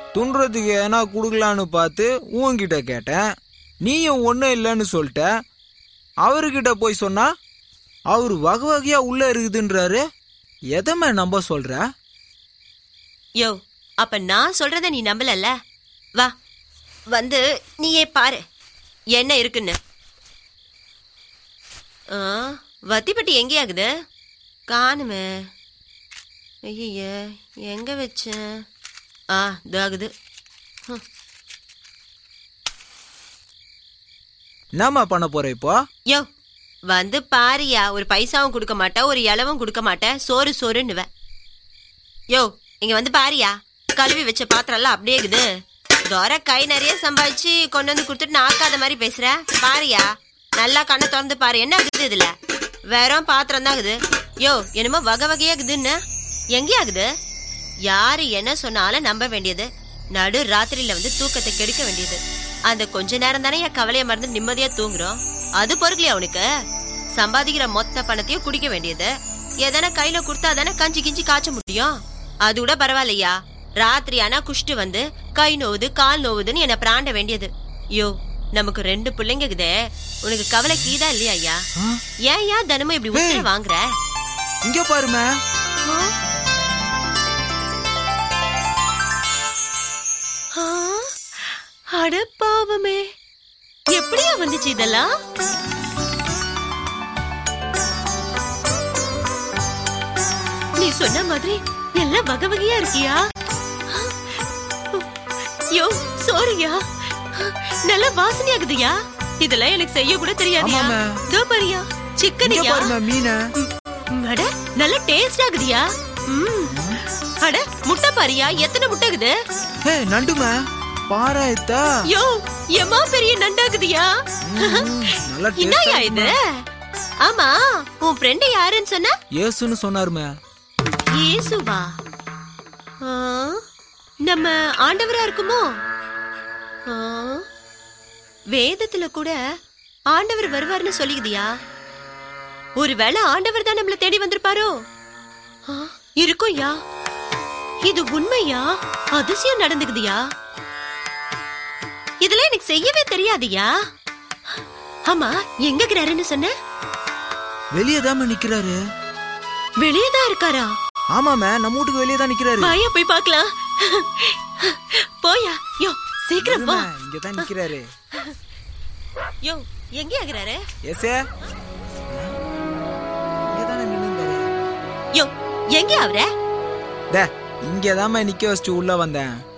துண்டுறதுக்கு எதனா கொடுக்கலான்னு பார்த்து உன்கிட்ட கேட்டேன் நீயும் ஒன்றும் இல்லைன்னு சொல்லிட்ட அவர்கிட்ட போய் சொன்னா அவர் வகை வகையா உள்ள இருக்குதுன்றாரு எதமே நம்ப சொல்ற யோ அப்ப நான் சொல்றத நீ நம்பலல்ல வா வந்து நீயே பாரு என்ன இருக்குன்னு ஆ, வத்திப்பட்டி எங்கே ஆகுது காணுமே ஐய எங்க வச்சேன் ஆ இதாகுது ஹம். என்னம்மா பண்ண போற இப்போ யோ வந்து பாரியா ஒரு பைசாவும் கொடுக்க மாட்டேன் ஒரு இலவும் கொடுக்க மாட்டேன் சோறு சோறுன்னுவ யோ இங்க வந்து பாரியா கழுவி வச்ச பாத்திரம்லாம் அப்படியே இருக்குது தோர கை நிறைய சம்பாதிச்சு கொண்டு வந்து கொடுத்துட்டு நாக்காத மாதிரி பேசுற பாரியா நல்லா கண்ணை திறந்து பாரு என்ன ஆகுது இதுல வெறும் பாத்திரம் தான் ஆகுது யோ என்னமோ வகை வகையா இருக்குதுன்னு எங்கே ஆகுது யாரு என்ன சொன்னாலும் நம்ப வேண்டியது நடு ராத்திரியில வந்து தூக்கத்தை கெடுக்க வேண்டியது அந்த கொஞ்ச நேரம் தானே என் கவலையை மறந்து நிம்மதியா தூங்குறோம் அது பொறுக்கலையா அவனுக்கு சம்பாதிக்கிற மொத்த பணத்தையும் குடிக்க வேண்டியது எதனா கையில கொடுத்தா தானே கஞ்சி கிஞ்சி காய்ச்ச முடியும் அது கூட பரவாயில்லையா ராத்திரி ஆனா குஷ்டு வந்து கை நோவுது கால் நோவுதுன்னு என்ன பிராண்ட வேண்டியது யோ நமக்கு ரெண்டு பிள்ளைங்க இருக்குதே உனக்கு கவலை கீதா இல்லையா ஐயா ஆ? ஏன் யா தினமும் இப்படி உத்தர வாங்குற இங்க பாருமே ஆ? ஆ? அட பாவமே எப்படியா வந்துச்சு இதெல்லாம் நீ சொன்ன மாதிரி எல்லாம் வகை வகையா இருக்கியா யோ சாரியா நல்ல வாசனையாகுதுயா இதெல்லாம் எனக்கு செய்ய கூட தெரியாதியா ஆமாமே. இதோ பாரியா இங்க சிக்கனியா பாருமே மீனை ம், அட நல்ல டேஸ்ட் ஆகுதியா ம். அட முட்டை பாரியா எத்தனை முட்டை இருக்குது ஹே நண்டுமே பாரா இத்தா யோ எம்மா பெரிய நண்டாகுதியா நல்லா என்னயா டேஸ்டா இது ஆமா உன் ஃப்ரெண்ட் யாருன்னு சொன்ன ஏசுன்னு சொன்னாருமே இயேசுவா ஆ, நம்ம ஆண்டவரா இருக்குமோ ஆ, வேதத்துல கூட ஆண்டவர் வருவார்னு சொல்லிக்குதியா ஒருவேளை ஆண்டவர் தான் நம்மள தேடி வந்திருப்பாரோ ஆ, இருக்கும்யா இது உண்மையா அதிசயம் நடந்துக்குதியா இதெல்லாம் எனக்கு செய்யவே தெரியாதுயா ஆமா எங்க இருக்கிறாருன்னு சொன்ன வெளியே தான் நிக்கிறாரு வெளியே தான் இருக்காரா ஆமாமே நம்ம வீட்டுக்கு வெளியே தான் நிக்கிறாரு வாயா போய் பார்க்கலாம் போயா யோ சீக்கிரம் வா இங்க தான் நிக்கிறாரு யோ எங்க ஆகுறாரு ஏசே இங்க தானே நின்னுந்தாரு யோ எங்க அவர டே இங்க தான் நிக்க வச்சுட்டு உள்ள வந்தேன்